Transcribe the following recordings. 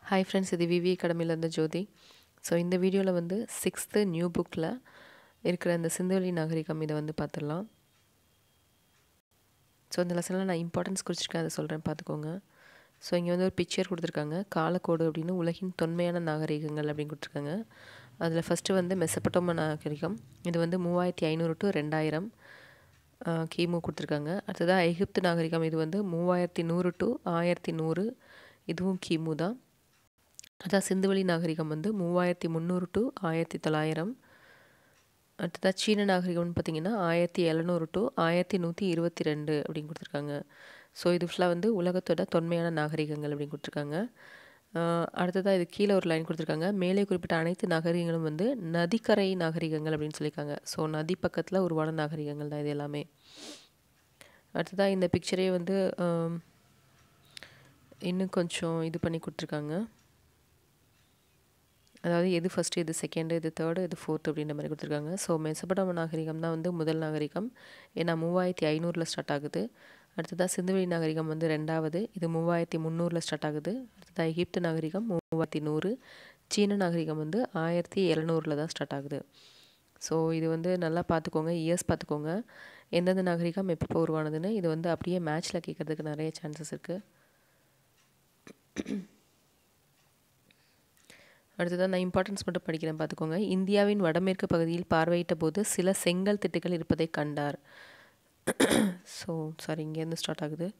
hi friends இது விவி அகாடமிலேருந்து ஜோதி so இந்த வீடியோவில் வந்து சிக்ஸ்த்து நியூ புக்கில் இருக்கிற இந்த சிந்துவெளி நாகரிகம் இதை வந்து பார்த்துடலாம் ஸோ இந்த லெசனில் நான் இம்பார்ட்டன்ஸ் குறிச்சிருக்கேன் அதை சொல்கிறேன் பார்த்துக்கோங்க ஸோ இங்கே வந்து ஒரு பிக்சர் கொடுத்துருக்காங்க காலக்கோடு அப்படின்னு உலகின் தொன்மையான நாகரிகங்கள் அப்படின்னு கொடுத்துருக்காங்க அதில் ஃபஸ்ட்டு வந்து மெசப்பட்டோம நாகரிகம் இது வந்து மூவாயிரத்தி ஐநூறு டு ரெண்டாயிரம் கிமு கொடுத்துருக்காங்க அடுத்ததாக எகிப்து நாகரிகம் இது வந்து மூவாயிரத்தி நூறு டு ஆயிரத்தி நூறு இதுவும் கிமு தான் அதான் சிந்துவெளி நாகரிகம் வந்து மூவாயிரத்தி முந்நூறு டு ஆயிரத்தி தொள்ளாயிரம் அடுத்ததாக சீன நாகரிகம்னு பார்த்தீங்கன்னா ஆயிரத்தி எழுநூறு டு ஆயிரத்தி நூற்றி இருபத்தி ரெண்டு அப்படின்னு கொடுத்துருக்காங்க ஸோ இது ஃபுல்லாக வந்து உலகத்தோட தொன்மையான நாகரிகங்கள் அப்படின்னு கொடுத்துருக்காங்க அடுத்ததாக இது கீழே ஒரு லைன் கொடுத்துருக்காங்க மேலே குறிப்பிட்ட அனைத்து நாகரிகங்களும் வந்து நதிக்கரை நாகரிகங்கள் அப்படின்னு சொல்லியிருக்காங்க ஸோ நதி பக்கத்தில் உருவான நாகரிகங்கள் தான் இது எல்லாமே அடுத்ததாக இந்த பிக்சரே வந்து இன்னும் கொஞ்சம் இது பண்ணி கொடுத்துருக்காங்க அதாவது எது ஃபஸ்ட்டு இது செகண்டு இது தேர்டு இது ஃபோர்த் அப்படின்ற மாதிரி கொடுத்துருக்காங்க ஸோ மெசபடம நாகரிகம் தான் வந்து முதல் நாகரிகம் ஏன்னா மூவாயிரத்தி ஐநூறில் ஸ்டார்ட் ஆகுது அடுத்ததாக சிந்துவெளி நாகரிகம் வந்து ரெண்டாவது இது மூவாயிரத்தி முந்நூறில் ஸ்டார்ட் ஆகுது அடுத்ததாக எகிப்து நாகரிகம் மூவாயிரத்தி நூறு சீன நாகரிகம் வந்து ஆயிரத்தி எழுநூறில் தான் ஸ்டார்ட் ஆகுது ஸோ இது வந்து நல்லா பார்த்துக்கோங்க இயர்ஸ் பார்த்துக்கோங்க எந்தெந்த நாகரிகம் எப்போ உருவானதுன்னு இது வந்து அப்படியே மேட்ச்சில் கேட்குறதுக்கு நிறைய சான்சஸ் இருக்குது அடுத்ததான் நான் இம்பார்ட்டன்ஸ் மட்டும் படிக்கிறேன் பார்த்துக்கோங்க இந்தியாவின் வடமேற்கு பகுதியில் பார்வையிட்ட போது சில செங்கல் திட்டுகள் இருப்பதை கண்டார் ஸோ சாரி இங்கேருந்து ஸ்டார்ட் ஆகுது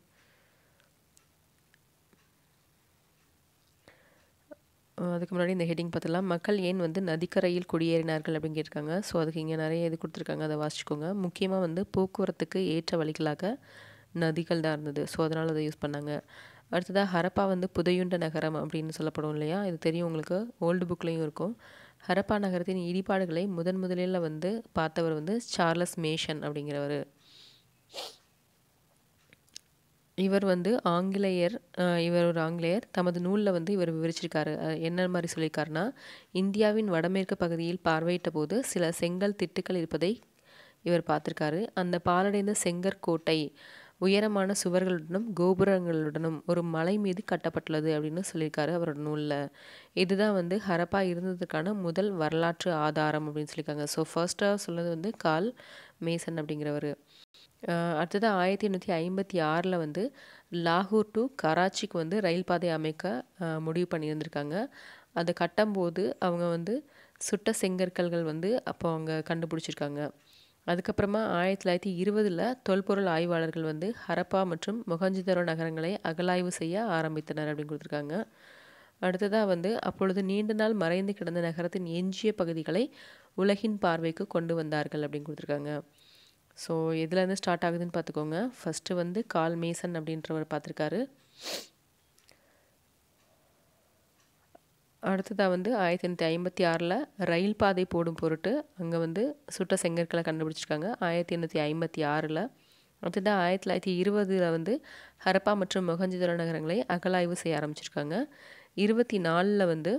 அதுக்கு முன்னாடி இந்த ஹெட்டிங் பார்த்துலாம் மக்கள் ஏன் வந்து நதிக்கரையில் குடியேறினார்கள் அப்படின்னு கேட்டிருக்காங்க ஸோ அதுக்கு இங்கே நிறைய இது கொடுத்துருக்காங்க அதை வாசிச்சுக்கோங்க முக்கியமாக வந்து போக்குவரத்துக்கு ஏற்ற வழிகளாக நதிகள் தான் இருந்தது ஸோ அதனால் அதை யூஸ் பண்ணாங்க அடுத்ததாக ஹரப்பா வந்து புதையுண்ட நகரம் அப்படின்னு சொல்லப்படும் இல்லையா இது தெரியும் உங்களுக்கு ஓல்டு புக்லேயும் இருக்கும் ஹரப்பா நகரத்தின் இடிபாடுகளை முதன் முதலில் வந்து பார்த்தவர் வந்து சார்லஸ் மேஷன் அப்படிங்கிறவர் இவர் வந்து ஆங்கிலேயர் இவர் ஒரு ஆங்கிலேயர் தமது நூலில் வந்து இவர் விவரிச்சிருக்காரு என்ன மாதிரி சொல்லியிருக்காருன்னா இந்தியாவின் வடமேற்கு பகுதியில் பார்வையிட்ட போது சில செங்கல் திட்டுக்கள் இருப்பதை இவர் பார்த்துருக்காரு அந்த பாலடைந்த செங்கற்கோட்டை உயரமான சுவர்களுடனும் கோபுரங்களுடனும் ஒரு மலை மீது கட்டப்பட்டுள்ளது அப்படின்னு சொல்லியிருக்காரு அவரோட நூலில் இதுதான் வந்து ஹரப்பா இருந்ததுக்கான முதல் வரலாற்று ஆதாரம் அப்படின்னு சொல்லியிருக்காங்க ஸோ ஃபர்ஸ்ட்டாக சொன்னது வந்து கால் மேசன் அப்படிங்கிறவர் அடுத்தது ஆயிரத்தி எண்ணூற்றி ஐம்பத்தி ஆறில் வந்து லாகூர் டு கராச்சிக்கு வந்து ரயில் பாதை அமைக்க முடிவு பண்ணியிருந்திருக்காங்க அதை கட்டும்போது அவங்க வந்து சுட்ட செங்கற்கல்கள் வந்து அப்போ அவங்க கண்டுபிடிச்சிருக்காங்க அதுக்கப்புறமா ஆயிரத்தி தொள்ளாயிரத்தி இருபதில் தொல்பொருள் ஆய்வாளர்கள் வந்து ஹரப்பா மற்றும் மொஹஞ்சிதரோ நகரங்களை அகலாய்வு செய்ய ஆரம்பித்தனர் அப்படின்னு கொடுத்துருக்காங்க அடுத்ததாக வந்து அப்பொழுது நீண்ட நாள் மறைந்து கிடந்த நகரத்தின் எஞ்சிய பகுதிகளை உலகின் பார்வைக்கு கொண்டு வந்தார்கள் அப்படின்னு கொடுத்துருக்காங்க ஸோ எதுலேருந்து ஸ்டார்ட் ஆகுதுன்னு பார்த்துக்கோங்க ஃபஸ்ட்டு வந்து கால் மேசன் அப்படின்றவர் பார்த்துருக்காரு அடுத்ததாக வந்து ஆயிரத்தி எண்ணூற்றி ஐம்பத்தி ஆறில் ரயில் பாதை போடும் பொருட்டு அங்கே வந்து சுட்ட செங்கற்களை கண்டுபிடிச்சிருக்காங்க ஆயிரத்தி எண்ணூற்றி ஐம்பத்தி ஆறில் அடுத்ததாக ஆயிரத்தி தொள்ளாயிரத்தி இருபதில் வந்து ஹரப்பா மற்றும் மொஹஞ்சிதரோ நகரங்களை அகலாய்வு செய்ய ஆரம்பிச்சிருக்காங்க இருபத்தி நாலில் வந்து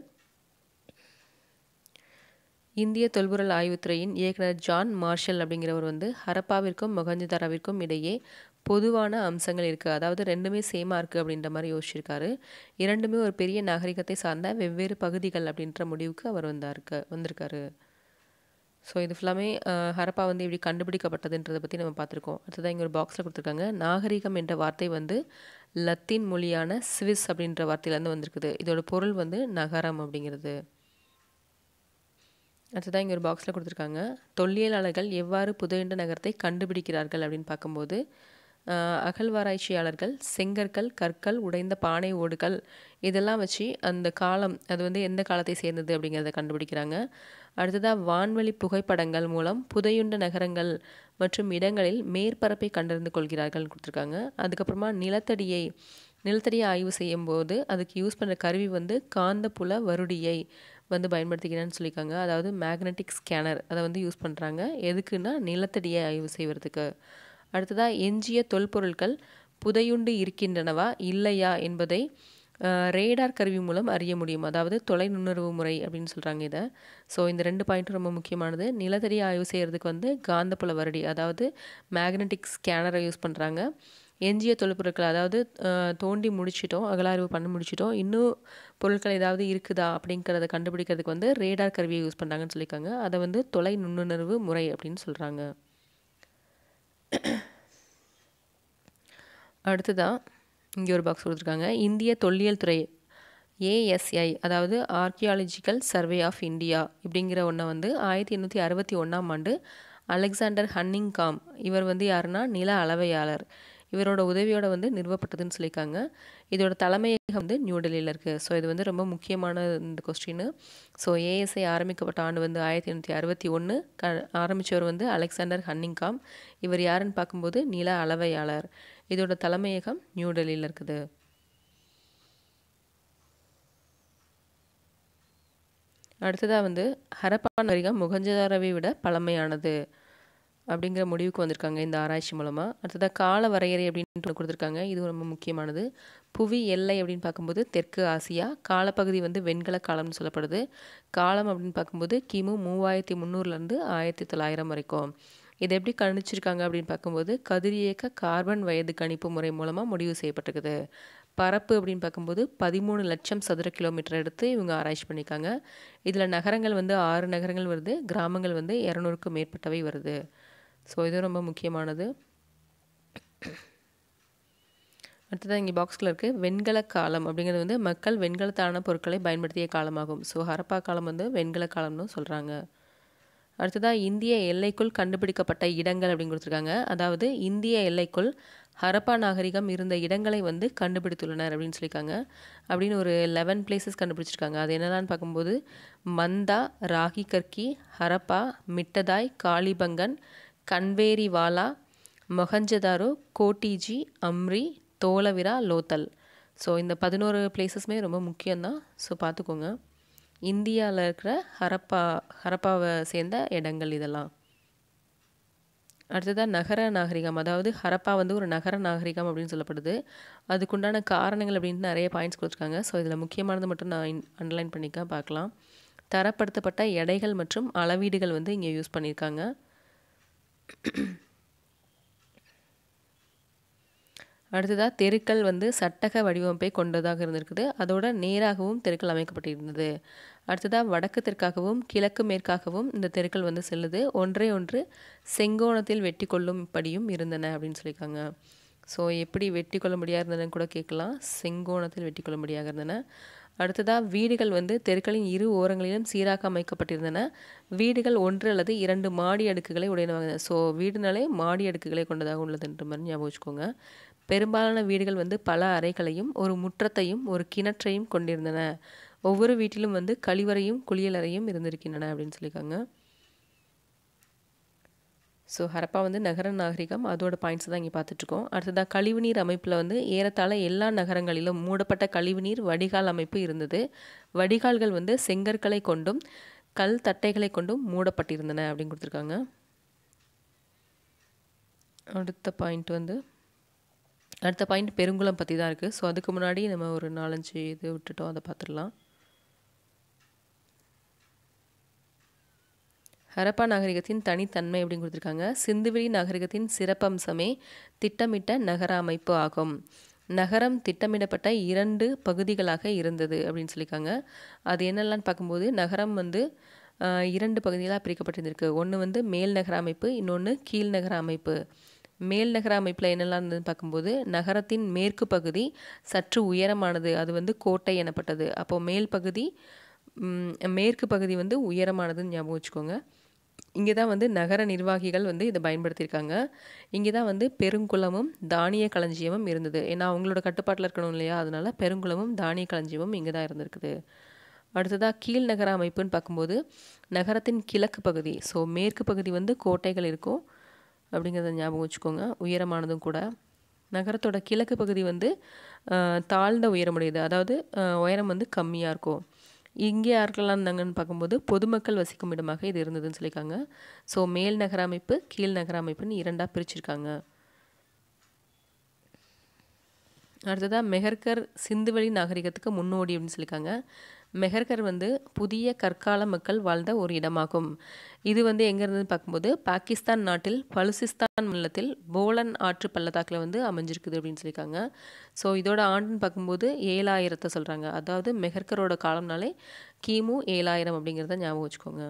இந்திய தொல்பொருள் ஆய்வுத்துறையின் இயக்குனர் ஜான் மார்ஷல் அப்படிங்கிறவர் வந்து ஹரப்பாவிற்கும் மொகஞ்சிதாராவிற்கும் இடையே பொதுவான அம்சங்கள் இருக்குது அதாவது ரெண்டுமே சேமாக இருக்குது அப்படின்ற மாதிரி யோசிச்சிருக்காரு இரண்டுமே ஒரு பெரிய நாகரிகத்தை சார்ந்த வெவ்வேறு பகுதிகள் அப்படின்ற முடிவுக்கு அவர் வந்தாருக்கு வந்திருக்காரு ஸோ இது ஃபுல்லாமே ஹரப்பா வந்து எப்படி கண்டுபிடிக்கப்பட்டதுன்றதை பற்றி நம்ம பார்த்துருக்கோம் அடுத்ததான் இங்கே ஒரு பாக்ஸில் கொடுத்துருக்காங்க நாகரிகம் என்ற வார்த்தை வந்து லத்தீன் மொழியான ஸ்விஸ் அப்படின்ற வார்த்தையிலேருந்து வந்திருக்குது இதோட பொருள் வந்து நகரம் அப்படிங்கிறது அடுத்ததான் இங்கே ஒரு பாக்ஸில் கொடுத்துருக்காங்க தொல்லியலாளர்கள் எவ்வாறு புதையுண்ட நகரத்தை கண்டுபிடிக்கிறார்கள் அப்படின்னு பார்க்கும்போது அகழ்வாராய்ச்சியாளர்கள் செங்கற்கள் கற்கள் உடைந்த பானை ஓடுகள் இதெல்லாம் வச்சு அந்த காலம் அது வந்து எந்த காலத்தை சேர்ந்தது அப்படிங்கிறத கண்டுபிடிக்கிறாங்க அடுத்ததாக வான்வழி புகைப்படங்கள் மூலம் புதையுண்ட நகரங்கள் மற்றும் இடங்களில் மேற்பரப்பை கண்டறிந்து கொள்கிறார்கள் கொடுத்துருக்காங்க அதுக்கப்புறமா நிலத்தடியை நிலத்தடியை ஆய்வு செய்யும் போது அதுக்கு யூஸ் பண்ணுற கருவி வந்து காந்தப்புல வருடியை வந்து பயன்படுத்திக்கிறேன்னு சொல்லியிருக்காங்க அதாவது மேக்னெட்டிக் ஸ்கேனர் அதை வந்து யூஸ் பண்ணுறாங்க எதுக்குன்னா நிலத்தடியை ஆய்வு செய்வதற்கு அடுத்ததாக எஞ்சிய தொல்பொருட்கள் புதையுண்டு இருக்கின்றனவா இல்லையா என்பதை ரேடார் கருவி மூலம் அறிய முடியும் அதாவது தொலை நுண்ணறிவு முறை அப்படின்னு சொல்கிறாங்க இதை ஸோ இந்த ரெண்டு பாயிண்ட்டும் ரொம்ப முக்கியமானது நிலத்தடி ஆய்வு செய்கிறதுக்கு வந்து காந்தப்புல வருடி அதாவது மேக்னெட்டிக் ஸ்கேனரை யூஸ் பண்ணுறாங்க எஞ்சிய தொல்பொருட்கள் அதாவது அஹ், தோண்டி முடிச்சிட்டோம் அகலாய்வு பண்ணி முடிச்சிட்டோம் இன்னும் பொருட்கள் ஏதாவது இருக்குதா அப்படிங்கிறத கண்டுபிடிக்கிறதுக்கு வந்து ரேடார் கருவியை யூஸ் பண்ணுறாங்கன்னு சொல்லியிருக்காங்க அதை வந்து தொலை நுண்ணுணர்வு முறை அப்படின்னு சொல்கிறாங்க அடுத்ததான் இங்கே ஒரு பாக்ஸ் கொடுத்துருக்காங்க இந்திய தொல்லியல் துறை ஏஎஸ்ஐ அதாவது ஆர்கியாலஜிக்கல் சர்வே ஆஃப் இந்தியா இப்படிங்கிற ஒன்றை வந்து ஆயிரத்தி எண்ணூற்றி அறுபத்தி ஒன்றாம் ஆண்டு அலெக்சாண்டர் ஹன்னிங்காம் இவர் வந்து யாருன்னா நில அளவையாளர் இவரோட உதவியோட வந்து நிறுவப்பட்டதுன்னு சொல்லியிருக்காங்க இதோட தலைமையகம் வந்து நியூ டெல்லியில் இருக்குது ஸோ இது வந்து ரொம்ப முக்கியமான இந்த கொஸ்டின் ஸோ ஏஎஸ்ஐ ஆரம்பிக்கப்பட்ட ஆண்டு வந்து ஆயிரத்தி எண்ணூற்றி அறுபத்தி ஒன்று க ஆரம்பித்தவர் வந்து அலெக்சாண்டர் ஹன்னிங்காம் இவர் யாருன்னு பார்க்கும்போது நில அளவையாளர் இதோட தலைமையகம் நியூ டெல்லியில் இருக்குது அடுத்ததாக வந்து ஹரப்பா நாகரிகம் முகஞ்சதாரவை விட பழமையானது அப்படிங்கிற முடிவுக்கு வந்திருக்காங்க இந்த ஆராய்ச்சி மூலமாக அடுத்ததாக கால வரையறை அப்படின்ட்டு ஒண்ணு கொடுத்துருக்காங்க இது ரொம்ப முக்கியமானது புவி எல்லை அப்படின்னு பார்க்கும்போது தெற்கு ஆசியா காலப்பகுதி வந்து வெண்கல காலம்னு சொல்லப்படுது காலம் அப்படின்னு பார்க்கும்போது கிமு மூவாயிரத்தி முந்நூறுலேருந்து ஆயிரத்தி தொள்ளாயிரம் வரைக்கும் இதை எப்படி கணிச்சிருக்காங்க அப்படின்னு பார்க்கும்போது கதிரியக்க கார்பன் வயது கணிப்பு முறை மூலமாக முடிவு செய்யப்பட்டிருக்குது பரப்பு அப்படின்னு பார்க்கும்போது பதிமூணு லட்சம் சதுர கிலோமீட்டர் எடுத்து இவங்க ஆராய்ச்சி பண்ணியிருக்காங்க இதில் நகரங்கள் வந்து ஆறு நகரங்கள் வருது கிராமங்கள் வந்து இரநூறுக்கும் மேற்பட்டவை வருது ஸோ இது ரொம்ப முக்கியமானது அடுத்ததாக இங்கே பாக்ஸில் இருக்குது வெண்கல காலம் அப்படிங்கிறது வந்து மக்கள் வெண்கலத்தான பொருட்களை பயன்படுத்திய காலமாகும் ஸோ ஹரப்பா காலம் வந்து வெண்கல காலம்னு சொல்கிறாங்க அடுத்ததாக இந்திய எல்லைக்குள் கண்டுபிடிக்கப்பட்ட இடங்கள் அப்படின்னு கொடுத்துருக்காங்க அதாவது இந்திய எல்லைக்குள் ஹரப்பா நாகரிகம் இருந்த இடங்களை வந்து கண்டுபிடித்துள்ளனர் அப்படின்னு சொல்லியிருக்காங்க அப்படின்னு ஒரு லெவன் பிளேசஸ் கண்டுபிடிச்சிருக்காங்க அது என்னென்னு பார்க்கும்போது மந்தா ராகி கர்கி ஹரப்பா மிட்டதாய் காளிபங்கன் கன்வேரிவாலா மொஹஞ்சதாரோ கோட்டிஜி அம்ரி தோலவிரா லோத்தல் ஸோ இந்த பதினோரு பிளேசஸ்மே ரொம்ப முக்கியம்தான் ஸோ பார்த்துக்கோங்க இந்தியாவில் இருக்கிற ஹரப்பா ஹரப்பாவை சேர்ந்த இடங்கள் இதெல்லாம் அடுத்ததாக நகர நாகரிகம் அதாவது ஹரப்பா வந்து ஒரு நகர நாகரிகம் அப்படின்னு சொல்லப்படுது அதுக்குண்டான காரணங்கள் அப்படின்ட்டு நிறைய பாயிண்ட்ஸ் கொடுத்துருக்காங்க ஸோ இதில் முக்கியமானது மட்டும் நான் அண்டர்லைன் பண்ணிக்க பார்க்கலாம் தரப்படுத்தப்பட்ட எடைகள் மற்றும் அளவீடுகள் வந்து இங்கே யூஸ் பண்ணியிருக்காங்க அடுத்ததாக தெருக்கள் வந்து சட்டக வடிவமைப்பை கொண்டதாக இருந்திருக்குது அதோட நேராகவும் தெருக்கள் அமைக்கப்பட்டிருந்தது அடுத்ததாக வடக்கு தெற்காகவும் கிழக்கு மேற்காகவும் இந்த தெருக்கள் வந்து செல்லுது ஒன்றே ஒன்று செங்கோணத்தில் வெட்டி கொள்ளும்படியும் இருந்தன அப்படின்னு சொல்லியிருக்காங்க ஸோ எப்படி வெட்டி கொள்ள முடியாது இருந்ததுன்னு கூட கேட்கலாம் செங்கோணத்தில் வெட்டி கொள்ள முடியாக இருந்தன அடுத்ததாக வீடுகள் வந்து தெருக்களின் இரு ஓரங்களிலும் சீராக அமைக்கப்பட்டிருந்தன வீடுகள் ஒன்று அல்லது இரண்டு மாடி அடுக்குகளை உடையனவாங்க ஸோ வீடுனாலே மாடி அடுக்குகளை கொண்டதாக உள்ளதுன்ற மாதிரி ஞாபகம் வச்சுக்கோங்க பெரும்பாலான வீடுகள் வந்து பல அறைகளையும் ஒரு முற்றத்தையும் ஒரு கிணற்றையும் கொண்டிருந்தன ஒவ்வொரு வீட்டிலும் வந்து கழிவறையும் குளியலறையும் இருந்திருக்கின்றன அப்படின்னு சொல்லியிருக்காங்க ஸோ ஹரப்பா வந்து நகர நாகரிகம் அதோட பாயிண்ட்ஸ் தான் இங்கே பார்த்துட்ருக்கோம் அடுத்ததாக கழிவுநீர் அமைப்பில் வந்து ஏறத்தாழ எல்லா நகரங்களிலும் மூடப்பட்ட கழிவுநீர் வடிகால் அமைப்பு இருந்தது வடிகால்கள் வந்து செங்கற்களை கொண்டும் கல் தட்டைகளை கொண்டும் மூடப்பட்டிருந்தன அப்படின்னு கொடுத்துருக்காங்க அடுத்த பாயிண்ட் வந்து அடுத்த பாயிண்ட் பெருங்குளம் பற்றி தான் இருக்குது ஸோ அதுக்கு முன்னாடி நம்ம ஒரு நாலஞ்சு இது விட்டுட்டோம் அதை பார்த்துடலாம் ஹரப்பா நாகரிகத்தின் தனித்தன்மை அப்படின்னு கொடுத்துருக்காங்க சிந்துவெளி நாகரிகத்தின் சிறப்பம்சமே திட்டமிட்ட நகர அமைப்பு ஆகும் நகரம் திட்டமிடப்பட்ட இரண்டு பகுதிகளாக இருந்தது அப்படின்னு சொல்லியிருக்காங்க அது என்னெல்லாம் பார்க்கும்போது நகரம் வந்து இரண்டு பகுதிகளாக பிரிக்கப்பட்டிருந்திருக்கு ஒன்று வந்து மேல் நகர அமைப்பு இன்னொன்று கீழ் நகர அமைப்பு மேல் நகர அமைப்பில் என்னெல்லாம் இருந்ததுன்னு பார்க்கும்போது நகரத்தின் மேற்கு பகுதி சற்று உயரமானது அது வந்து கோட்டை எனப்பட்டது அப்போது மேல் பகுதி மேற்கு பகுதி வந்து உயரமானதுன்னு ஞாபகம் வச்சுக்கோங்க இங்கே தான் வந்து நகர நிர்வாகிகள் வந்து இதை பயன்படுத்தியிருக்காங்க இங்கே தான் வந்து பெருங்குளமும் தானிய களஞ்சியமும் இருந்தது ஏன்னா அவங்களோட கட்டுப்பாட்டில் இருக்கணும் இல்லையா அதனால பெருங்குளமும் தானிய களஞ்சியமும் இங்கே தான் இருந்திருக்குது அடுத்ததாக கீழ் நகர அமைப்புன்னு பார்க்கும்போது நகரத்தின் கிழக்கு பகுதி ஸோ மேற்கு பகுதி வந்து கோட்டைகள் இருக்கும் அப்படிங்கிறத ஞாபகம் வச்சுக்கோங்க உயரமானதும் கூட நகரத்தோட கிழக்கு பகுதி வந்து தாழ்ந்த உயரமுடையது அதாவது உயரம் வந்து கம்மியாக இருக்கும் இங்கே யாருக்கெல்லாம் இருந்தாங்கன்னு பார்க்கும்போது பொதுமக்கள் வசிக்கும் இடமாக இது இருந்ததுன்னு சொல்லியிருக்காங்க ஸோ மேல் நகர அமைப்பு கீழ் நகர அமைப்புன்னு இரண்டாக பிரிச்சிருக்காங்க அடுத்ததாக மெஹர்கர் சிந்துவெளி நாகரிகத்துக்கு முன்னோடி அப்படின்னு சொல்லியிருக்காங்க மெஹர்கர் வந்து புதிய கற்கால மக்கள் வாழ்ந்த ஒரு இடமாகும் இது வந்து எங்கே இருந்ததுன்னு பார்க்கும்போது பாகிஸ்தான் நாட்டில் பலுசிஸ்தான் மாநிலத்தில் போலன் ஆற்று பள்ளத்தாக்கில் வந்து அமைஞ்சிருக்குது அப்படின்னு சொல்லியிருக்காங்க ஸோ இதோட ஆண்டுன்னு பார்க்கும்போது ஏழாயிரத்தை சொல்கிறாங்க அதாவது மெஹர்கரோட காலம்னாலே கிமு ஏழாயிரம் அப்படிங்கிறத ஞாபகம் வச்சுக்கோங்க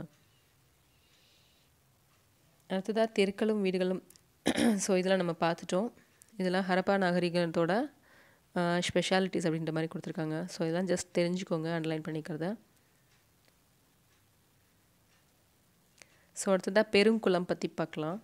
அடுத்ததாக தெருக்களும் வீடுகளும் ஸோ இதெல்லாம் நம்ம பார்த்துட்டோம் இதெல்லாம் ஹரப்பா நாகரிகத்தோட ஸ்பெஷாலிட்டிஸ் அப்படின்ற மாதிரி கொடுத்துருக்காங்க ஸோ இதெல்லாம் ஜஸ்ட் தெரிஞ்சுக்கோங்க அண்டர்லைன் பண்ணிக்கிறத ஸோ அடுத்ததாக பெருங்குளம் பற்றி பார்க்கலாம்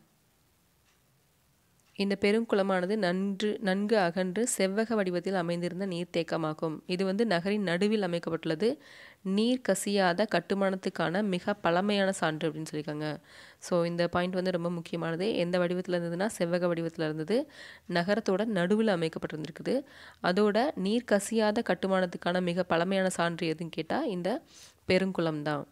இந்த பெருங்குளமானது நன்று நன்கு அகன்று செவ்வக வடிவத்தில் அமைந்திருந்த நீர்த்தேக்கமாகும் இது வந்து நகரின் நடுவில் அமைக்கப்பட்டுள்ளது நீர் கசியாத கட்டுமானத்துக்கான மிக பழமையான சான்று அப்படின்னு சொல்லியிருக்காங்க ஸோ இந்த பாயிண்ட் வந்து ரொம்ப முக்கியமானது எந்த வடிவத்தில் இருந்ததுன்னா செவ்வக வடிவத்தில் இருந்தது நகரத்தோட நடுவில் அமைக்கப்பட்டிருந்திருக்குது அதோட நீர் கசியாத கட்டுமானத்துக்கான மிக பழமையான சான்று எதுன்னு கேட்டால் இந்த பெருங்குளம் தான்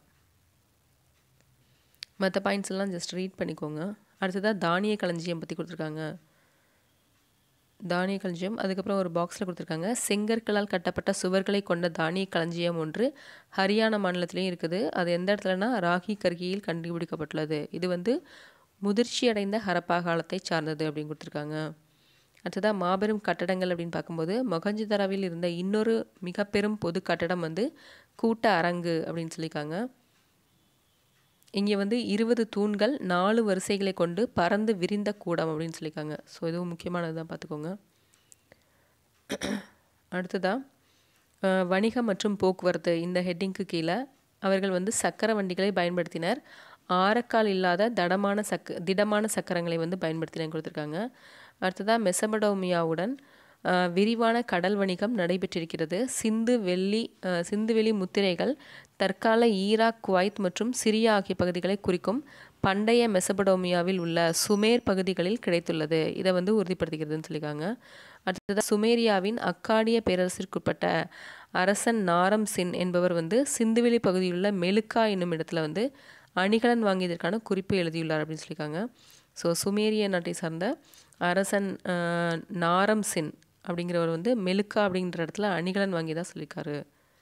மற்ற பாயிண்ட்ஸ் எல்லாம் ஜஸ்ட் ரீட் பண்ணிக்கோங்க அடுத்ததாக தானிய களஞ்சியம் பற்றி கொடுத்துருக்காங்க தானிய களஞ்சியம் அதுக்கப்புறம் ஒரு பாக்ஸில் கொடுத்துருக்காங்க செங்கற்களால் கட்டப்பட்ட சுவர்களை கொண்ட தானிய களஞ்சியம் ஒன்று ஹரியானா மாநிலத்திலையும் இருக்குது அது எந்த இடத்துலனா ராகி கர்கியில் கண்டுபிடிக்கப்பட்டுள்ளது இது வந்து முதிர்ச்சி அடைந்த ஹரப்பா காலத்தை சார்ந்தது அப்படின்னு கொடுத்துருக்காங்க அடுத்ததாக மாபெரும் கட்டடங்கள் அப்படின்னு பார்க்கும்போது மொகஞ்சிதராவில் இருந்த இன்னொரு மிக பெரும் பொது கட்டடம் வந்து கூட்ட அரங்கு அப்படின்னு சொல்லியிருக்காங்க இங்கே வந்து இருபது தூண்கள் நாலு வரிசைகளை கொண்டு பறந்து விரிந்த கூடம் அப்படின்னு சொல்லியிருக்காங்க ஸோ இதுவும் முக்கியமானது தான் பார்த்துக்கோங்க அடுத்ததாக வணிகம் மற்றும் போக்குவரத்து இந்த ஹெட்டிங்க்கு கீழே அவர்கள் வந்து சக்கர வண்டிகளை பயன்படுத்தினர் ஆரக்கால் இல்லாத தடமான சக்க திடமான சக்கரங்களை வந்து பயன்படுத்தினேன் கொடுத்துருக்காங்க அடுத்ததாக மெசபடோமியாவுடன் விரிவான கடல் வணிகம் நடைபெற்றிருக்கிறது சிந்து வெள்ளி சிந்து வெளி முத்திரைகள் தற்கால ஈராக் குவைத் மற்றும் சிரியா ஆகிய பகுதிகளை குறிக்கும் பண்டைய மெசபடோமியாவில் உள்ள சுமேர் பகுதிகளில் கிடைத்துள்ளது இதை வந்து உறுதிப்படுத்திக்கிறதுன்னு சொல்லியிருக்காங்க அடுத்ததாக சுமேரியாவின் அக்காடிய பேரரசிற்குட்பட்ட அரசன் நாரம் சின் என்பவர் வந்து சிந்துவெளி பகுதியில் உள்ள மெலுக்கா என்னும் இடத்துல வந்து அணிகலன் வாங்கியதற்கான குறிப்பு எழுதியுள்ளார் அப்படின்னு சொல்லியிருக்காங்க ஸோ சுமேரிய நாட்டை சார்ந்த அரசன் நாரம் சின் அப்படிங்கிறவர் வந்து மெலுக்கா அப்படிங்கிற இடத்துல அணிகலன் வாங்கி தான் சொல்லியிருக்காரு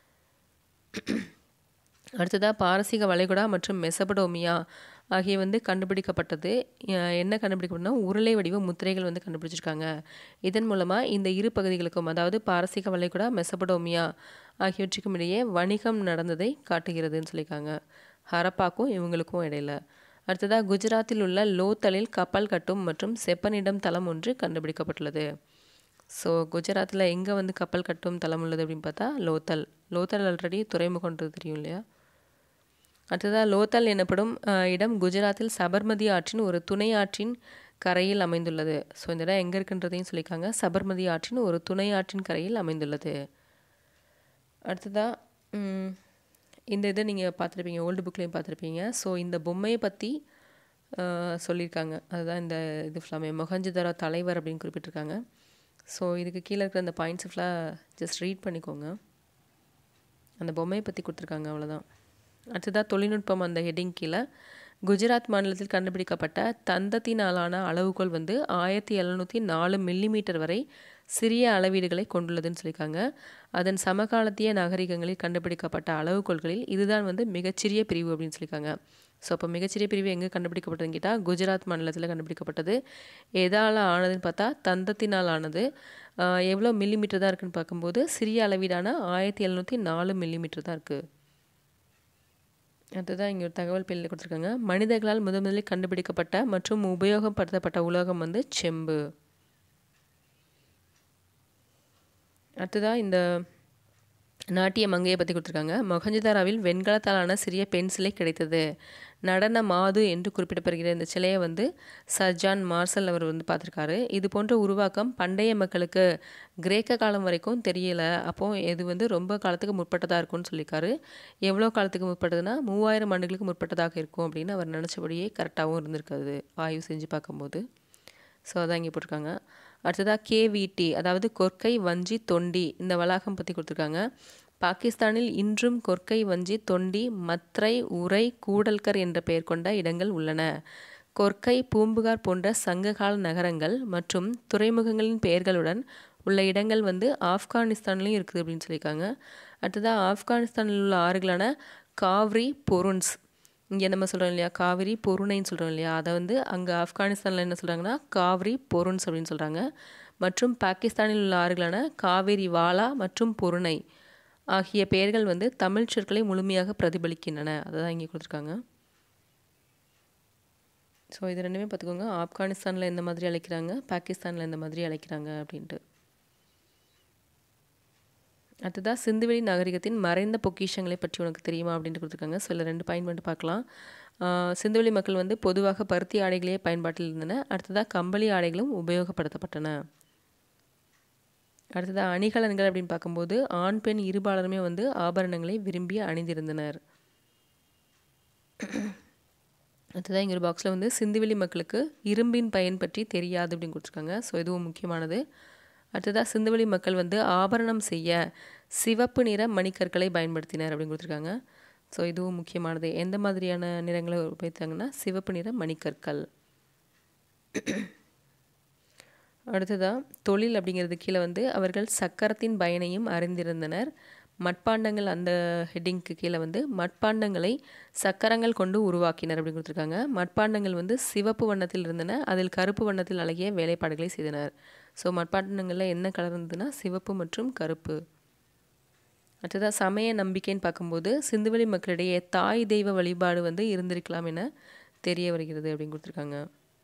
அடுத்ததாக பாரசீக வளைகுடா மற்றும் மெசபடோமியா ஆகிய வந்து கண்டுபிடிக்கப்பட்டது என்ன கண்டுபிடிக்கப்பட்டனா உருளை வடிவ முத்திரைகள் வந்து கண்டுபிடிச்சிருக்காங்க இதன் மூலமாக இந்த இரு பகுதிகளுக்கும் அதாவது பாரசீக வளைகுடா மெசபடோமியா ஆகியவற்றுக்கும் இடையே வணிகம் நடந்ததை காட்டுகிறதுன்னு சொல்லியிருக்காங்க ஹரப்பாக்கும் இவங்களுக்கும் இடையில அடுத்ததாக குஜராத்தில் உள்ள லோத்தலில் கப்பல் கட்டும் மற்றும் செப்பனிடம் தளம் ஒன்று கண்டுபிடிக்கப்பட்டுள்ளது ஸோ குஜராத்தில் எங்கே வந்து கப்பல் கட்டும் தளம் உள்ளது அப்படின்னு பார்த்தா லோத்தல் லோத்தல் ஆல்ரெடி துறைமுகன்றது தெரியும் இல்லையா அடுத்ததாக லோத்தல் எனப்படும் இடம் குஜராத்தில் சபர்மதி ஆற்றின் ஒரு துணை ஆற்றின் கரையில் அமைந்துள்ளது ஸோ இந்த இடம் எங்கே இருக்குன்றதையும் சொல்லியிருக்காங்க சபர்மதி ஆற்றின் ஒரு துணை ஆற்றின் கரையில் அமைந்துள்ளது அடுத்ததாக இந்த இதை நீங்கள் பார்த்துருப்பீங்க ஓல்டு புக்லேயும் பார்த்துருப்பீங்க ஸோ இந்த பொம்மையை பற்றி சொல்லியிருக்காங்க அதுதான் இந்த இது ஃபுல்லாமே மொஹஞ்சதரா தலைவர் அப்படின்னு குறிப்பிட்டிருக்காங்க ஸோ இதுக்கு கீழே இருக்கிற அந்த பாயிண்ட்ஸ் ஃபுல்லாக ஜஸ்ட் ரீட் பண்ணிக்கோங்க அந்த பொம்மையை பற்றி கொடுத்துருக்காங்க அவ்வளோதான் அடுத்ததாக தொழில்நுட்பம் அந்த ஹெட்டிங் கீழே குஜராத் மாநிலத்தில் கண்டுபிடிக்கப்பட்ட தந்தத்தினாலான அளவுகோல் வந்து ஆயிரத்தி எழுநூற்றி நாலு மில்லிமீட்டர் வரை சிறிய அளவீடுகளை கொண்டுள்ளதுன்னு சொல்லியிருக்காங்க அதன் சமகாலத்திய நாகரிகங்களில் கண்டுபிடிக்கப்பட்ட அளவுகோல்களில் இதுதான் வந்து மிகச்சிறிய பிரிவு அப்படின்னு சொல்லியிருக்காங்க ஸோ அப்போ மிகச்சிறிய பிரிவு எங்கே கண்டுபிடிக்கப்பட்டதுன்னு கேட்டால் குஜராத் மாநிலத்தில் கண்டுபிடிக்கப்பட்டது எதால் ஆனதுன்னு பார்த்தா தந்தத்தினால் ஆனது எவ்வளோ மில்லிமீட்டர் தான் இருக்குன்னு பார்க்கும்போது சிறிய அளவீடான ஆயிரத்தி எழுநூற்றி நாலு மில்லிமீட்டர் தான் இருக்குது அடுத்ததான் இங்கே ஒரு தகவல் பிள்ளையில் கொடுத்துருக்காங்க மனிதர்களால் முதன் முதலில் கண்டுபிடிக்கப்பட்ட மற்றும் உபயோகப்படுத்தப்பட்ட உலோகம் வந்து செம்பு அடுத்ததாக இந்த நாட்டிய மங்கையை பற்றி கொடுத்துருக்காங்க மொஹஞ்சதாராவில் வெண்கலத்தாலான சிறிய பெண் சிலை கிடைத்தது நடன மாது என்று குறிப்பிடப்படுகிற இந்த சிலையை வந்து சர்ஜான் மார்சல் அவர் வந்து பார்த்துருக்காரு இது போன்ற உருவாக்கம் பண்டைய மக்களுக்கு கிரேக்க காலம் வரைக்கும் தெரியல அப்போ இது வந்து ரொம்ப காலத்துக்கு முற்பட்டதாக இருக்கும்னு சொல்லியிருக்காரு எவ்வளோ காலத்துக்கு முற்பட்டதுன்னா மூவாயிரம் ஆண்டுகளுக்கு முற்பட்டதாக இருக்கும் அப்படின்னு அவர் நினச்சபடியே கரெக்டாகவும் இருந்திருக்காது ஆய்வு செஞ்சு பார்க்கும்போது ஸோ அதான் இங்கே போட்டிருக்காங்க அடுத்ததாக கேவிடி அதாவது கொற்கை வஞ்சி தொண்டி இந்த வளாகம் பற்றி கொடுத்துருக்காங்க பாகிஸ்தானில் இன்றும் கொற்கை வஞ்சி தொண்டி மத்ரை உரை கூடல்கர் என்ற பெயர் கொண்ட இடங்கள் உள்ளன கொற்கை பூம்புகார் போன்ற சங்ககால நகரங்கள் மற்றும் துறைமுகங்களின் பெயர்களுடன் உள்ள இடங்கள் வந்து ஆப்கானிஸ்தான்லேயும் இருக்குது அப்படின்னு சொல்லியிருக்காங்க அடுத்ததாக ஆப்கானிஸ்தானில் உள்ள ஆறுகளான காவிரி பொருன்ஸ் இங்கே நம்ம சொல்கிறோம் இல்லையா காவிரி பொருணைன்னு சொல்கிறோம் இல்லையா அதை வந்து அங்கே ஆப்கானிஸ்தானில் என்ன சொல்கிறாங்கன்னா காவிரி பொருன்ஸ் அப்படின்னு சொல்கிறாங்க மற்றும் பாகிஸ்தானில் உள்ள ஆறுகளான காவேரி வாலா மற்றும் பொருணை ஆகிய பெயர்கள் வந்து தமிழ் சொற்களை முழுமையாக பிரதிபலிக்கின்றன அதை தான் இங்கே கொடுத்துருக்காங்க ஸோ இது ரெண்டுமே பார்த்துக்கோங்க ஆப்கானிஸ்தானில் எந்த மாதிரி அழைக்கிறாங்க பாகிஸ்தானில் எந்த மாதிரி அழைக்கிறாங்க அப்படின்ட்டு அடுத்ததாக சிந்துவெளி நாகரிகத்தின் மறைந்த பொக்கிஷங்களை பற்றி உனக்கு தெரியுமா அப்படின்ட்டு கொடுத்துருக்காங்க ஸோ இதில் ரெண்டு பாயிண்ட் மட்டும் பார்க்கலாம் சிந்துவெளி மக்கள் வந்து பொதுவாக பருத்தி ஆடைகளே பயன்பாட்டில் இருந்தன அடுத்ததாக கம்பளி ஆடைகளும் உபயோகப்படுத்தப்பட்டன அடுத்ததாக அணிகலன்கள் அப்படின்னு பார்க்கும்போது ஆண் பெண் இருபாலருமே வந்து ஆபரணங்களை விரும்பி அணிந்திருந்தனர் அடுத்ததாக இங்கே ஒரு பாக்ஸில் வந்து சிந்துவெளி மக்களுக்கு இரும்பின் பயன் பற்றி தெரியாது அப்படின்னு கொடுத்துருக்காங்க ஸோ இதுவும் முக்கியமானது அடுத்ததாக சிந்துவெளி மக்கள் வந்து ஆபரணம் செய்ய சிவப்பு நிற மணிக்கற்களை பயன்படுத்தினர் அப்படின்னு கொடுத்துருக்காங்க ஸோ இதுவும் முக்கியமானது எந்த மாதிரியான நிறங்களை உபயோகித்தாங்கன்னா சிவப்பு நிற மணிக்கற்கள் அடுத்ததாக தொழில் அப்படிங்கிறது கீழே வந்து அவர்கள் சக்கரத்தின் பயனையும் அறிந்திருந்தனர் மட்பாண்டங்கள் அந்த ஹெட்டிங்க்கு கீழே வந்து மட்பாண்டங்களை சக்கரங்கள் கொண்டு உருவாக்கினர் அப்படின்னு கொடுத்துருக்காங்க மட்பாண்டங்கள் வந்து சிவப்பு வண்ணத்தில் இருந்தன அதில் கருப்பு வண்ணத்தில் அழகிய வேலைப்பாடுகளை செய்தனர் ஸோ மட்பாண்டங்களில் என்ன கலர் இருந்ததுன்னா சிவப்பு மற்றும் கருப்பு அடுத்ததாக சமய நம்பிக்கைன்னு பார்க்கும்போது சிந்துவெளி மக்களிடையே தாய் தெய்வ வழிபாடு வந்து இருந்திருக்கலாம் என தெரிய வருகிறது அப்படின்னு கொடுத்துருக்காங்க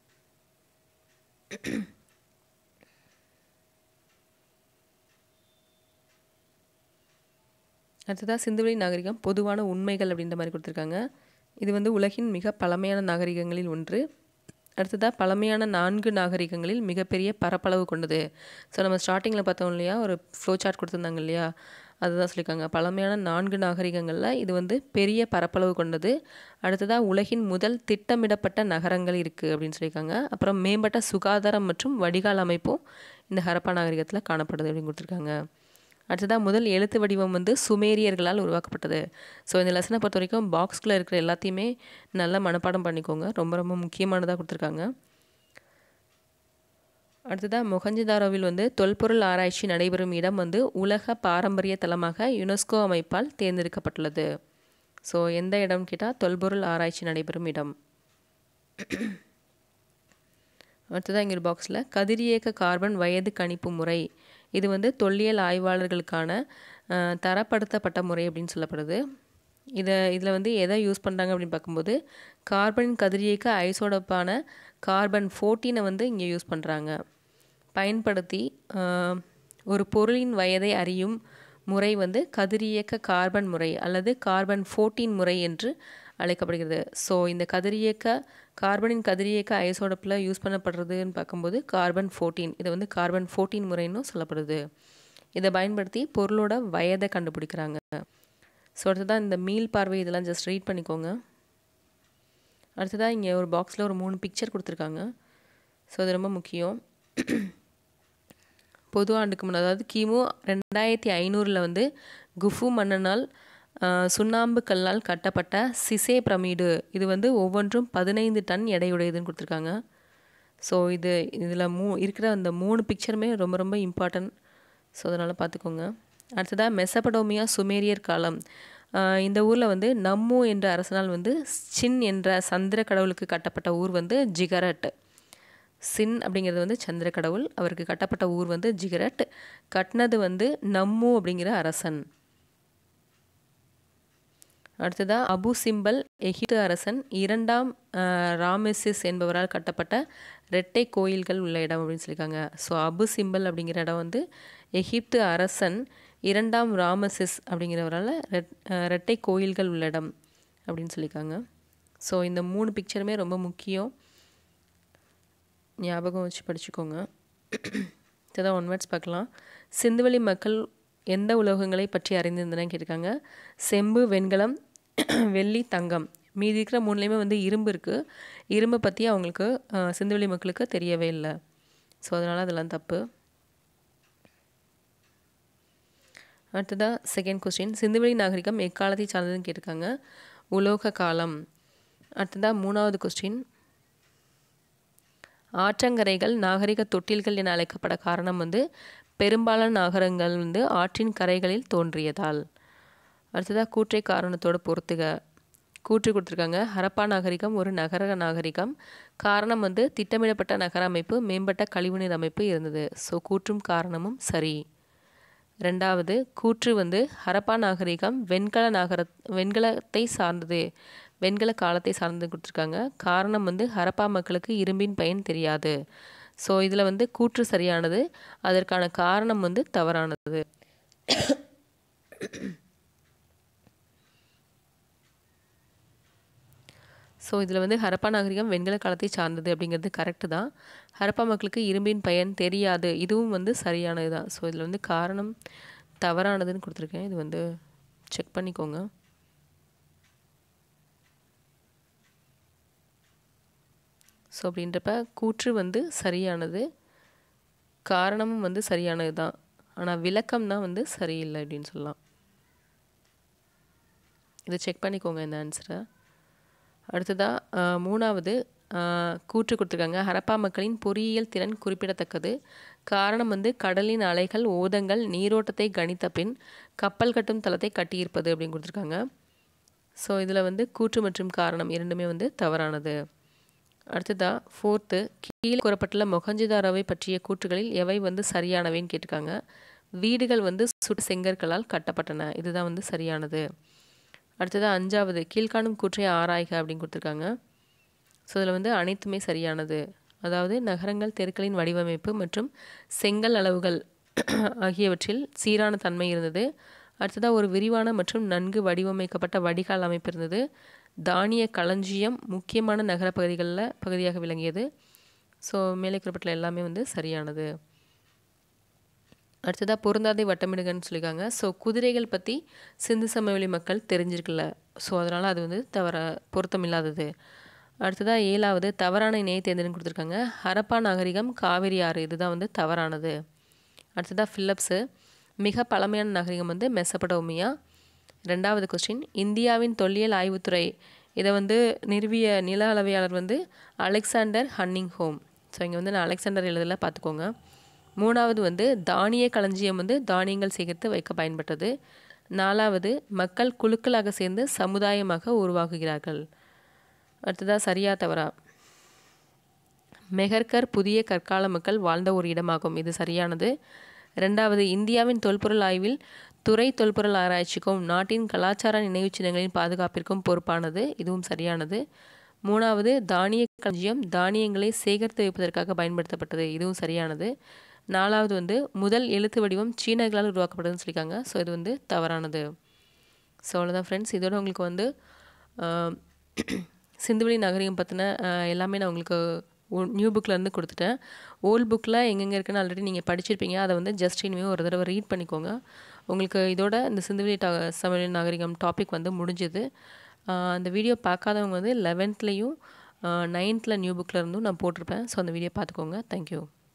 அடுத்ததாக சிந்துவெளி நாகரிகம் பொதுவான உண்மைகள் அப்படின்ற மாதிரி கொடுத்துருக்காங்க இது வந்து உலகின் மிக பழமையான நாகரிகங்களில் ஒன்று அடுத்ததாக பழமையான நான்கு நாகரிகங்களில் மிகப்பெரிய பரப்பளவு கொண்டது ஸோ நம்ம ஸ்டார்டிங்கில் பார்த்தோம் இல்லையா ஒரு ஃப்ளோ சார்ட் கொடுத்துருந்தாங்க இல்லையா அதுதான் சொல்லியிருக்காங்க பழமையான நான்கு நாகரிகங்களில் இது வந்து பெரிய பரப்பளவு கொண்டது அடுத்ததாக உலகின் முதல் திட்டமிடப்பட்ட நகரங்கள் இருக்குது அப்படின்னு சொல்லியிருக்காங்க அப்புறம் மேம்பட்ட சுகாதாரம் மற்றும் வடிகால் அமைப்பும் இந்த ஹரப்பா நாகரிகத்தில் காணப்படுது அப்படின்னு கொடுத்துருக்காங்க அடுத்ததாக முதல் எழுத்து வடிவம் வந்து சுமேரியர்களால் உருவாக்கப்பட்டது ஸோ இந்த லெசனை பொறுத்த வரைக்கும் பாக்ஸ்குள்ளே இருக்கிற எல்லாத்தையுமே நல்லா மனப்பாடம் பண்ணிக்கோங்க ரொம்ப ரொம்ப முக்கியமானதாக கொடுத்துருக்காங்க அடுத்ததாக மொஹஞ்சதாரோவில் வந்து தொல்பொருள் ஆராய்ச்சி நடைபெறும் இடம் வந்து உலக பாரம்பரிய தலமாக யுனெஸ்கோ அமைப்பால் தேர்ந்தெடுக்கப்பட்டுள்ளது ஸோ எந்த இடம் கேட்டால் தொல்பொருள் ஆராய்ச்சி நடைபெறும் இடம் அடுத்ததாக இங்கே ஒரு பாக்ஸில் கதிரியக்க கார்பன் வயது கணிப்பு முறை இது வந்து தொல்லியல் ஆய்வாளர்களுக்கான தரப்படுத்தப்பட்ட முறை அப்படின்னு சொல்லப்படுது இதை இதில் வந்து எதை யூஸ் பண்ணுறாங்க அப்படின்னு பார்க்கும்போது கார்பன் கதிரியக்க ஐசோடப்பான கார்பன் ஃபோர்டீனை வந்து இங்கே யூஸ் பண்ணுறாங்க பயன்படுத்தி ஒரு பொருளின் வயதை அறியும் முறை வந்து கதிரியக்க கார்பன் முறை அல்லது கார்பன் ஃபோர்டீன் முறை என்று அழைக்கப்படுகிறது ஸோ இந்த கதிரியக்க கார்பனின் கதிரியக்க ஐசோடப்பில் யூஸ் பண்ணப்படுறதுன்னு பார்க்கும்போது கார்பன் ஃபோர்டீன் இதை வந்து கார்பன் ஃபோர்டீன் முறைன்னு சொல்லப்படுது இதை பயன்படுத்தி பொருளோட வயதை கண்டுபிடிக்கிறாங்க ஸோ அடுத்ததாக இந்த மீள் பார்வை இதெல்லாம் ஜஸ்ட் ரீட் பண்ணிக்கோங்க அடுத்ததாக இங்கே ஒரு பாக்ஸில் ஒரு மூணு பிக்சர் கொடுத்துருக்காங்க ஸோ அது ரொம்ப முக்கியம் பொது ஆண்டுக்கு முன் அதாவது கிமு ரெண்டாயிரத்தி ஐநூறில் வந்து குஃபு மன்னனால் சுண்ணாம்பு கல்லால் கட்டப்பட்ட சிசே பிரமிடு இது வந்து ஒவ்வொன்றும் பதினைந்து டன் எடையுடையதுன்னு கொடுத்துருக்காங்க ஸோ இது இதில் மூ இருக்கிற அந்த மூணு பிக்சருமே ரொம்ப ரொம்ப இம்பார்ட்டன்ட் ஸோ அதனால் பார்த்துக்கோங்க அடுத்ததாக மெசபடோமியா சுமேரியர் காலம் இந்த ஊரில் வந்து நம்மு என்ற அரசனால் வந்து சின் என்ற சந்திர கடவுளுக்கு கட்டப்பட்ட ஊர் வந்து ஜிகரட் சின் அப்படிங்கிறது வந்து சந்திர கடவுள் அவருக்கு கட்டப்பட்ட ஊர் வந்து ஜிகரட் கட்டினது வந்து நம்மு அப்படிங்கிற அரசன் அடுத்ததாக அபு சிம்பல் எகிப்து அரசன் இரண்டாம் ராமெசிஸ் என்பவரால் கட்டப்பட்ட ரெட்டை கோயில்கள் உள்ள இடம் அப்படின்னு சொல்லியிருக்காங்க ஸோ அபு சிம்பல் அப்படிங்கிற இடம் வந்து எகிப்து அரசன் இரண்டாம் ராமசிஸ் அப்படிங்கிறவரால் ரெட் ரெட்டை கோயில்கள் உள்ள இடம் அப்படின்னு சொல்லியிருக்காங்க ஸோ இந்த மூணு பிக்சருமே ரொம்ப முக்கியம் ஞாபகம் வச்சு படிச்சுக்கோங்க இதுதான் ஒன் வேர்ட்ஸ் பார்க்கலாம் சிந்துவெளி மக்கள் எந்த உலோகங்களை பற்றி அறிந்திருந்தன கேட்டிருக்காங்க செம்பு வெண்கலம் வெள்ளி தங்கம் மீதி இருக்கிற மூணுலேயுமே வந்து இரும்பு இருக்குது இரும்பை பற்றி அவங்களுக்கு சிந்துவெளி மக்களுக்கு தெரியவே இல்லை ஸோ அதனால் அதெல்லாம் தப்பு அடுத்ததாக செகண்ட் கொஸ்டின் சிந்துவெளி நாகரிகம் எக்காலத்தை சார்ந்ததுன்னு கேட்டிருக்காங்க உலோக காலம் அடுத்ததாக மூணாவது கொஸ்டின் ஆற்றங்கரைகள் நாகரிக தொட்டில்கள் என அழைக்கப்பட காரணம் வந்து பெரும்பாலான நகரங்கள் வந்து ஆற்றின் கரைகளில் தோன்றியதால் அடுத்ததாக கூற்றை காரணத்தோடு பொறுத்துக கூற்று கொடுத்துருக்காங்க ஹரப்பா நாகரிகம் ஒரு நகர நாகரிகம் காரணம் வந்து திட்டமிடப்பட்ட நகர அமைப்பு மேம்பட்ட கழிவுநீர் அமைப்பு இருந்தது ஸோ கூற்றும் காரணமும் சரி ரெண்டாவது கூற்று வந்து ஹரப்பா நாகரிகம் வெண்கல நாகர வெண்கலத்தை சார்ந்தது வெண்கல காலத்தை சார்ந்து கொடுத்துருக்காங்க காரணம் வந்து ஹரப்பா மக்களுக்கு இரும்பின் பயன் தெரியாது ஸோ இதில் வந்து கூற்று சரியானது அதற்கான காரணம் வந்து தவறானது ஸோ இதில் வந்து ஹரப்பா நாகரிகம் வெண்கல காலத்தை சார்ந்தது அப்படிங்கிறது கரெக்டு தான் ஹரப்பா மக்களுக்கு இரும்பின் பயன் தெரியாது இதுவும் வந்து சரியானது தான் ஸோ இதில் வந்து காரணம் தவறானதுன்னு கொடுத்துருக்கேன் இது வந்து செக் பண்ணிக்கோங்க ஸோ அப்படின்றப்ப கூற்று வந்து சரியானது காரணமும் வந்து சரியானது தான் ஆனால் விளக்கம் தான் வந்து சரியில்லை அப்படின்னு சொல்லலாம் இதை செக் பண்ணிக்கோங்க இந்த ஆன்சரை அடுத்ததாக மூணாவது கூற்று கொடுத்துருக்காங்க ஹரப்பா மக்களின் பொறியியல் திறன் குறிப்பிடத்தக்கது காரணம் வந்து கடலின் அலைகள் ஓதங்கள் நீரோட்டத்தை கணித்த பின் கப்பல் கட்டும் தளத்தை கட்டியிருப்பது அப்படின்னு கொடுத்துருக்காங்க ஸோ இதில் வந்து கூற்று மற்றும் காரணம் இரண்டுமே வந்து தவறானது அடுத்ததாக ஃபோர்த்து கீழே கூறப்பட்டுள்ள மொஹஞ்சிதாரோவை பற்றிய கூற்றுகளில் எவை வந்து சரியானவைன்னு கேட்டிருக்காங்க வீடுகள் வந்து சுட்டு செங்கற்களால் கட்டப்பட்டன இதுதான் வந்து சரியானது அடுத்ததாக அஞ்சாவது கீழ்காணும் கூற்றை ஆராய்க அப்படின்னு கொடுத்துருக்காங்க ஸோ இதில் வந்து அனைத்துமே சரியானது அதாவது நகரங்கள் தெருக்களின் வடிவமைப்பு மற்றும் செங்கல் அளவுகள் ஆகியவற்றில் சீரான தன்மை இருந்தது அடுத்ததாக ஒரு விரிவான மற்றும் நன்கு வடிவமைக்கப்பட்ட வடிகால் அமைப்பு இருந்தது தானிய களஞ்சியம் முக்கியமான நகர பகுதிகளில் பகுதியாக விளங்கியது ஸோ மேலே குறிப்பிட்ட எல்லாமே வந்து சரியானது அடுத்ததாக பொருந்தாதை வட்டமிடுகன்னு சொல்லியிருக்காங்க ஸோ குதிரைகள் பற்றி சிந்து சமவெளி மக்கள் தெரிஞ்சிருக்கல ஸோ அதனால் அது வந்து தவற பொருத்தமில்லாதது அடுத்ததாக ஏழாவது தவறான இணையை தேர்ந்தெடுன்னு கொடுத்துருக்காங்க ஹரப்பா நாகரிகம் காவிரி ஆறு இதுதான் வந்து தவறானது அடுத்ததாக ஃபில்லப்ஸு மிக பழமையான நாகரிகம் வந்து மெசபடோமியா ரெண்டாவது கொஸ்டின் இந்தியாவின் தொல்லியல் ஆய்வுத்துறை இதை வந்து நிறுவிய நில அளவையாளர் வந்து அலெக்சாண்டர் ஹன்னிங் ஹோம் ஸோ இங்கே வந்து நான் அலெக்சாண்டர் எழுதல பார்த்துக்கோங்க மூணாவது வந்து தானிய களஞ்சியம் வந்து தானியங்கள் சேகரித்து வைக்க பயன்பட்டது நாலாவது மக்கள் குழுக்களாக சேர்ந்து சமுதாயமாக உருவாகுகிறார்கள் அடுத்ததாக சரியா தவறா மெஹர்கர் புதிய கற்கால மக்கள் வாழ்ந்த ஒரு இடமாகும் இது சரியானது ரெண்டாவது இந்தியாவின் தொல்பொருள் ஆய்வில் துறை தொல்பொருள் ஆராய்ச்சிக்கும் நாட்டின் கலாச்சார நினைவுச் சின்னங்களின் பாதுகாப்பிற்கும் பொறுப்பானது இதுவும் சரியானது மூணாவது தானிய களஞ்சியம் தானியங்களை சேகரித்து வைப்பதற்காக பயன்படுத்தப்பட்டது இதுவும் சரியானது நாலாவது வந்து முதல் எழுத்து வடிவம் சீனர்களால் உருவாக்கப்பட்டதுன்னு சொல்லியிருக்காங்க ஸோ இது வந்து தவறானது ஸோ அவ்வளோதான் ஃப்ரெண்ட்ஸ் இதோட உங்களுக்கு வந்து சிந்துவெளி நகரிகம் பற்றின எல்லாமே நான் உங்களுக்கு நியூ புக்கிலேருந்து கொடுத்துட்டேன் ஓல்ட் புக்கில் எங்கெங்கே இருக்குன்னு ஆல்ரெடி நீங்கள் படிச்சிருப்பீங்க அதை வந்து ஜஸ்ட் இனிமேல் ஒரு தடவை ரீட் பண்ணிக்கோங்க உங்களுக்கு இதோட இந்த சிந்துவெளி ட சமவெளி நாகரிகம் டாபிக் வந்து முடிஞ்சுது அந்த வீடியோ பார்க்காதவங்க வந்து லெவன்த்லேயும் நைன்த்தில் நியூ புக்கில் இருந்தும் நான் போட்டிருப்பேன் ஸோ அந்த வீடியோ பார்த்துக்கோங்க தேங்க்யூ